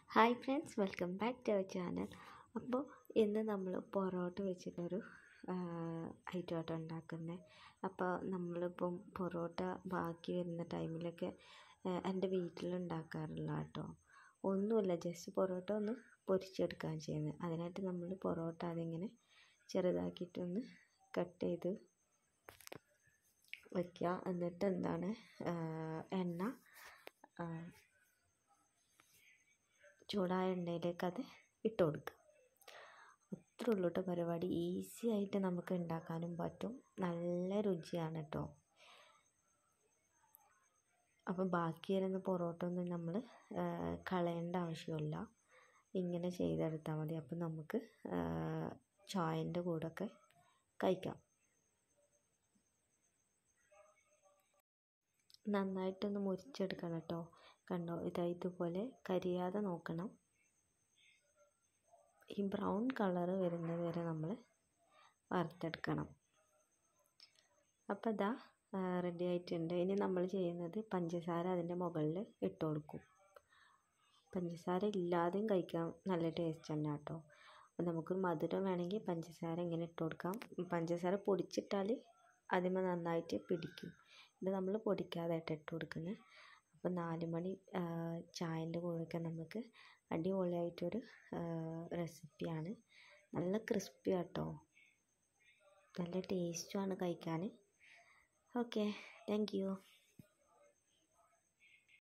hi friends welcome back to our channel അപ്പോൾ ഇന്ന് നമ്മൾ പൊറോട്ട വെച്ചിട്ടൊരു ഐറ്റം ആട്ടോ ഉണ്ടാക്കുന്നത് അപ്പോൾ നമ്മളിപ്പം പൊറോട്ട ബാക്കി വരുന്ന ടൈമിലൊക്കെ എൻ്റെ വീട്ടിലുണ്ടാക്കാറില്ല കേട്ടോ ഒന്നുമില്ല ജസ്റ്റ് പൊറോട്ട ഒന്ന് പൊരിച്ചെടുക്കാൻ ചെയ്യുന്നത് അതിനായിട്ട് നമ്മൾ പൊറോട്ട അതിങ്ങനെ ചെറുതാക്കിയിട്ടൊന്ന് കട്ട് ചെയ്ത് വയ്ക്കുക എന്നിട്ട് എന്താണ് എണ്ണ ചൂടായ എണ്ണയിലേക്ക് അത് ഇട്ട് കൊടുക്കുക അത്രേ ഉള്ളൂ കേട്ടോ പരിപാടി ഈസി ആയിട്ട് നമുക്ക് ഉണ്ടാക്കാനും പറ്റും നല്ല രുചിയാണ് കേട്ടോ അപ്പം ബാക്കി വരുന്ന പൊറോട്ട ഒന്നും നമ്മൾ കളയേണ്ട ആവശ്യമില്ല ഇങ്ങനെ ചെയ്തെടുത്താൽ മതി അപ്പം നമുക്ക് ചായൻ്റെ കൂടെയൊക്കെ കഴിക്കാം നന്നായിട്ടൊന്ന് മുരിച്ചെടുക്കണം കേട്ടോ കണ്ടോ ഇതാ ഇതുപോലെ കരിയാതെ നോക്കണം ഈ ബ്രൗൺ കളറ് വരുന്നത് വരെ നമ്മൾ വറുത്തെടുക്കണം അപ്പോൾ ഇതാ റെഡി ആയിട്ടുണ്ട് ഇനി നമ്മൾ ചെയ്യുന്നത് പഞ്ചസാര അതിൻ്റെ മുകളിൽ ഇട്ട് കൊടുക്കും പഞ്ചസാര ഇല്ലാതെയും കഴിക്കാൻ നല്ല ടേസ്റ്റ് തന്നെ കേട്ടോ അപ്പോൾ നമുക്ക് മധുരം വേണമെങ്കിൽ പഞ്ചസാര ഇങ്ങനെ ഇട്ട് കൊടുക്കാം പഞ്ചസാര പൊടിച്ചിട്ടാൽ അതിമ നന്നായിട്ട് പിടിക്കും ഇത് നമ്മൾ പൊടിക്കാതായിട്ട് ഇട്ട് കൊടുക്കുന്നത് അപ്പോൾ നാല് മണി ചായൻ്റെ കൂടെയൊക്കെ നമുക്ക് അടിപൊളിയായിട്ടൊരു റെസിപ്പിയാണ് നല്ല ക്രിസ്പി കേട്ടോ നല്ല ടേസ്റ്റുമാണ് കഴിക്കാൻ ഓക്കെ താങ്ക് യു